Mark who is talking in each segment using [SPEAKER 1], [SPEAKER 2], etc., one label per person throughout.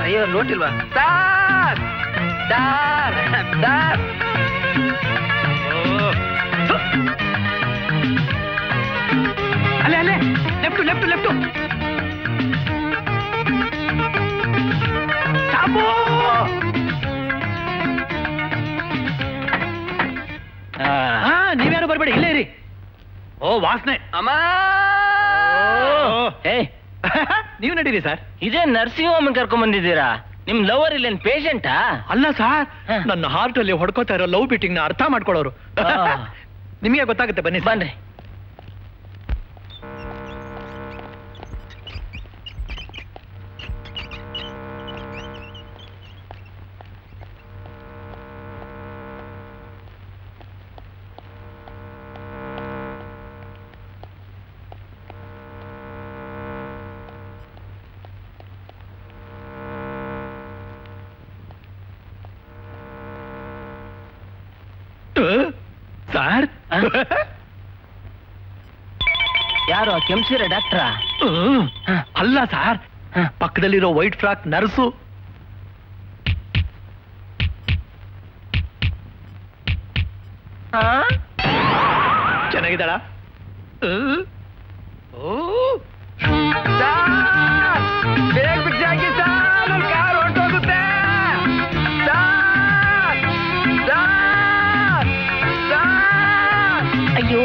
[SPEAKER 1] ಅಯ್ಯೋ ನೋಟಿಲ್ವಾ sir sir sir ಅಲ್ಲೇ ಅಲ್ಲೇ ಲೆಫ್ಟ್ ಲೆಫ್ಟ್ ಲೆಫ್ಟ್ ಸ್ಟಾಪು ಹಾ ನೀವ್ಯಾರು ಬರ್ಬೇಡಿ ಇಲ್ಲೇ ಇರಿ ಓ ವಾಸನೆ
[SPEAKER 2] ಅಮ್ಮ ಏ
[SPEAKER 1] ನೀವು ನಡೀರಿ ಸರ್
[SPEAKER 2] ಇದೇ ನರ್ಸಿಂಗ್ ಹೋಮ್ ಕರ್ಕೊಂಡ್ ಬಂದಿದ್ದೀರಾ ನಿಮ್ ಲವರ್ ಇಲ್ಲೇನ್ ಪೇಷಂಟಾ
[SPEAKER 1] ಅಲ್ಲ ಸರ್
[SPEAKER 2] ಹಾ.
[SPEAKER 1] ನನ್ನ ಹಾರ್ಟ್ ಅಲ್ಲಿ ಹೊಡ್ಕೋತಾ ಇರೋ ಲವ್ ಬೀಟಿಂಗ್ ನ ಅರ್ಥ ಮಾಡ್ಕೊಳ್ಳೋರು
[SPEAKER 2] ಆ.
[SPEAKER 1] ನಿಮಗೆ ಗೊತ್ತಾಗುತ್ತೆ ಬನ್ನಿ sir.
[SPEAKER 2] ಬನ್ರಿ
[SPEAKER 1] ಸರ್
[SPEAKER 2] ಆ? ಯಾರು ಕೆಂಪ್ಸಿರ ಡಾಕ್ಟ್ರಾ
[SPEAKER 1] ಹ್ಮ್. ಅಲ್ಲ ಸರ್
[SPEAKER 2] ಹ.
[SPEAKER 1] ಪಕ್ಕದಲ್ಲಿರೋ ವೈಟ್ ಫ್ರಾಕ್ ನರ್ಸು ಚೆನ್ನಾಗಿದ್ದಾಳ ಹ್ಮ್. ಓ ಬೇಗ ಬಿಚ್ಚಿ ಹಾಕಿ ಸರ್ ನನ್ನ ಕಾರ್ ಹೊರಟೋಗುತ್ತೆ ಸರ್ ಸರ್ ಸರ್
[SPEAKER 2] ಅಯ್ಯೋ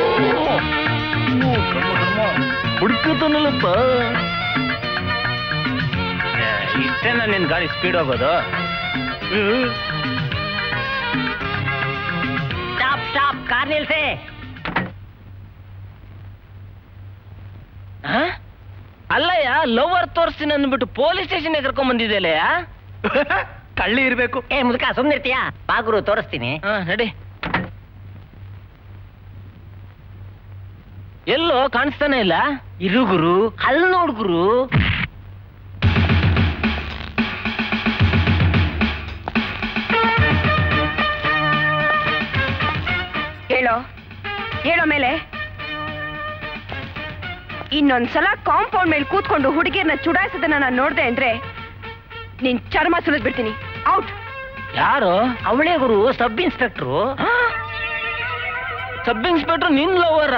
[SPEAKER 2] ಹುಡುಕತನಲ್ಲಪ್ಪ ಇಷ್ಟೇನ ನಿನ್ ಗಾಡಿ ಸ್ಪೀಡ್ ಹೋಗೋದು ಸ್ಟಾಪ್ ಸ್ಟಾಪ್ ಕಾರ್ ನಿಲ್ಸೆ ಅಲ್ಲಯ್ಯ ಲವರ್ ತೋರಿಸ್ತೀನಿ ಅಂದ್ಬಿಟ್ಟು ಪೊಲೀಸ್ ಸ್ಟೇಷನ್ ಕರ್ಕೊಂಡ್ ಬಂದಿದ್ದೆಲ್ಲಯ್ಯ
[SPEAKER 1] ಕಳ್ಳಿ ಇರ್ಬೇಕು
[SPEAKER 3] ಏ ಮುದುಕ ಸುಮ್ನಿರ್ತೀಯಾ ಬಾಗುರು ತೋರಿಸ್ತೀನಿ
[SPEAKER 2] ಹಾ ನಡಿ ಎಲ್ಲೋ ಕಾಣಿಸ್ತಾನೆ ಇಲ್ಲ ಇರು ಗುರು ಅಲ್ಲಿ ನೋಡ್ ಗುರು
[SPEAKER 4] ಹೇಳೋ ಹೇಳೋ ಮೇಲೆ ಇನ್ನೊಂದ್ಸಲ ಕಾಂಪೌಂಡ್ ಮೇಲೆ ಕೂತ್ಕೊಂಡು ಹುಡುಗಿಯರ್ನ ಚುಡಾಯಿಸೋದನ್ನ ನಾನು ನೋಡ್ದೆ ಅಂದ್ರೆ ನಿನ್ ಚರ್ಮ ಸುಲಿದ್ ಬಿಡ್ತೀನಿ ಔಟ್
[SPEAKER 2] ಯಾರು
[SPEAKER 3] ಅವಳೇ ಗುರು ಸಬ್ ಇನ್ಸ್ಪೆಕ್ಟ್ರು
[SPEAKER 2] ಸಬ್ ಇನ್ಸ್ಪೆಕ್ಟರ್ ನಿನ್ ಲವರ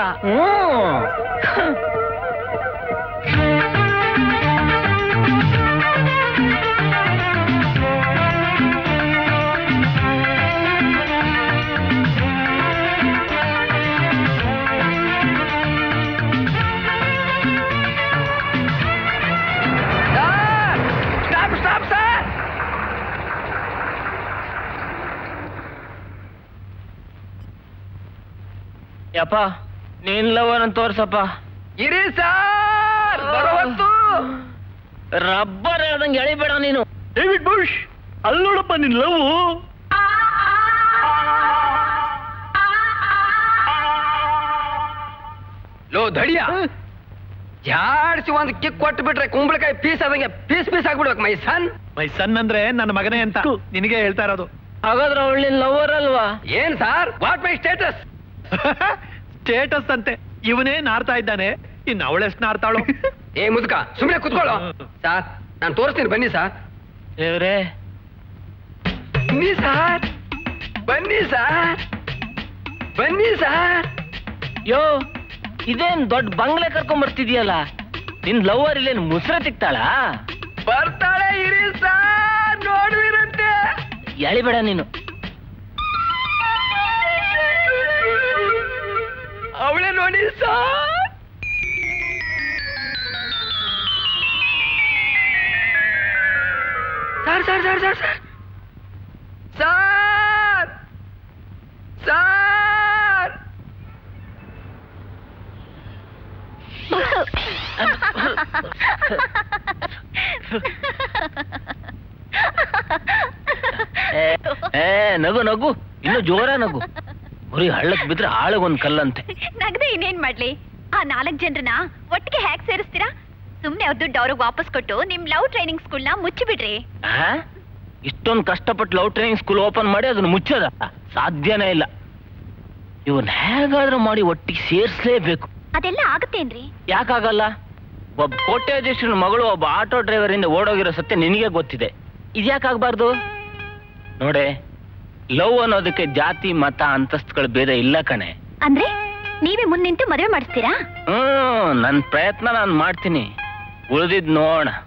[SPEAKER 1] ಸ್ಟಾಪ್ ಸ್ಟಾಪ್ ಸರ್
[SPEAKER 2] ಯಪ್ಪ ನಿನ್ ಲವರ್ ಅಂತ ತೋರ್ಸಪ್ಪ
[SPEAKER 1] ಇರಿ ಸರ್ ಬರುವತ್ತು
[SPEAKER 2] ರಬ್ಬರ್ ಹೇಳ್ದಂಗೆ ಎಳಿಬೇಡ ನೀನು
[SPEAKER 1] ಡೇವಿಡ್ ಬುಷ್ ಅಲ್ಲಿ ನೋಡಪ್ಪ ನಿನ್ ಲವ್
[SPEAKER 5] ಲೋ ದಡಿಯ ಜಾಡ್ಸಿ ಒಂದ್ ಕಿಕ್ ಕೊಟ್ಟು ಬಿಟ್ರೆ ಕುಂಬಳಕಾಯಿ ಪೀಸ್ ಆದಂಗೆ ಪೀಸ್ ಪೀಸ್ ಆಗ್ಬಿಡ್ಬೇಕು ಮೈ ಸನ್
[SPEAKER 1] ಮೈ ಸನ್ ಅಂದ್ರೆ ನನ್ನ ಮಗನೇ ಅಂತ ನಿನಗೆ ಹೇಳ್ತಾ ಇರೋದು
[SPEAKER 2] ಹಾಗಾದ್ರೆ ಅವಳು ನಿನ್ ಲವರ್ ಅಲ್ವಾ
[SPEAKER 5] ಏನ್ sir what my status
[SPEAKER 1] status ಅಂತೆ ಇವನೇ ನಾರ್ತಾ ಇದ್ದಾನೆ ಇನ್ನು ಅವಳೆಷ್ಟು ನಾರ್ತಾಳು
[SPEAKER 5] ಏ ಮುದುಕ ಸುಮ್ನೆ ಕುತ್ಕೊಳ್ಳೋ ಸಾರ್ ನಾನು ತೋರಿಸ್ತೀನಿ ಬನ್ನಿ ಸಾರ್
[SPEAKER 2] ದೇವ್ರೇ
[SPEAKER 5] ಬನ್ನಿ ಸಾರ್ ಬನ್ನಿ ಸಾರ್ ಬನ್ನಿ ಸಾರ್
[SPEAKER 2] ಯೋ ಇದೇನ್ ದೊಡ್ಡ ಬಂಗ್ಲೆ ಕರ್ಕೊಂಡ್ ಬರ್ತಿದ್ಯಲ್ಲ ನಿನ್ ಲವರ್ ಇಲ್ಲೇನ್ ಮುಸ್ರೆ ತಿಕ್ತಾಳ
[SPEAKER 5] ಬರ್ತಾಳೆ ಇರಿ ಸಾರ್ ನೋಡುವಿರಂತೆ
[SPEAKER 2] ಎಳಿಬೇಡ ನೀನು
[SPEAKER 5] ಅವಳೇ ನೋಡಿ sir sir sir sir sir sir sir sir
[SPEAKER 2] ಏ, ಏ ನಗು ನಗು ಇನ್ನು ಜೋರ ನಗು ಗುರಿ ಹಳ್ಳಕ್ ಬಿದ್ರೆ ಆಳಗ್ ಒಂದ್ ಕಲ್ಲಂತೆ
[SPEAKER 6] ನಗದೆ ಇನ್ನೇನ್ ಮಾಡ್ಲಿ ಆ ನಾಲ್ಕ್ ಜನರನ್ನ ಒಟ್ಟಿಗೆ ಹ್ಯಾಕ್ ಸೇರಿಸ್ತೀರಾ ಸುಮ್ನೆ ಅವ್ರ ದುಡ್ಡು ಅವ್ರಿಗೆ ವಾಪಸ್ ಕೊಟ್ಟು ನಿಮ್ ಲವ್ ಟ್ರೈನಿಂಗ್ ಸ್ಕೂಲ್ನ ಮುಚ್ಚಿಬಿಡ್ರಿ
[SPEAKER 2] ಆ? ಇಷ್ಟೊಂದ್ ಕಷ್ಟಪಟ್ಟು ಲವ್ ಟ್ರೈನಿಂಗ್ ಸ್ಕೂಲ್ ಓಪನ್ ಮಾಡಿ ಅದನ್ನ ಮುಚ್ಚೋದ ಸಾಧ್ಯನೇ ಇಲ್ಲ ಇವನ್ ಹೇಗಾದ್ರೂ ಮಾಡಿ ಒಟ್ಟಿಗೆ ಸೇರ್ಸ್ಲೇಬೇಕು
[SPEAKER 6] ಅದೆಲ್ಲ ಆಗತ್ತೇನ್ರಿ
[SPEAKER 2] ಯಾಕಾಗಲ್ಲ ಒಬ್ಬ ಕೋಟ್ಯಾಧೀಶನ ಮಗಳು ಒಬ್ಬ ಆಟೋ ಡ್ರೈವರ್ ಇಂದ ಓಡೋಗಿರೋ ಸತ್ಯ ನಿನಗೆ ಗೊತ್ತಿದೆ ಇದ್ಯಾಕಾಗ್ಬಾರ್ದು ನೋಡೆ ಲವ್ ಅನ್ನೋದಕ್ಕೆ ಜಾತಿ ಮತ ಅಂತಸ್ತುಗಳ ಭೇದ ಇಲ್ಲ ಕಣೆ
[SPEAKER 6] ಅಂದ್ರೆ ನೀವೇ ಮುಂದ್ ನಿಂತು ಮದುವೆ ಮಾಡಿಸ್ತೀರಾ
[SPEAKER 2] ಹ್ಮ್ ನನ್ ಪ್ರಯತ್ನ ನಾನು ಮಾಡ್ತೀನಿ ಉಳಿದಿದ್ ನೋಡ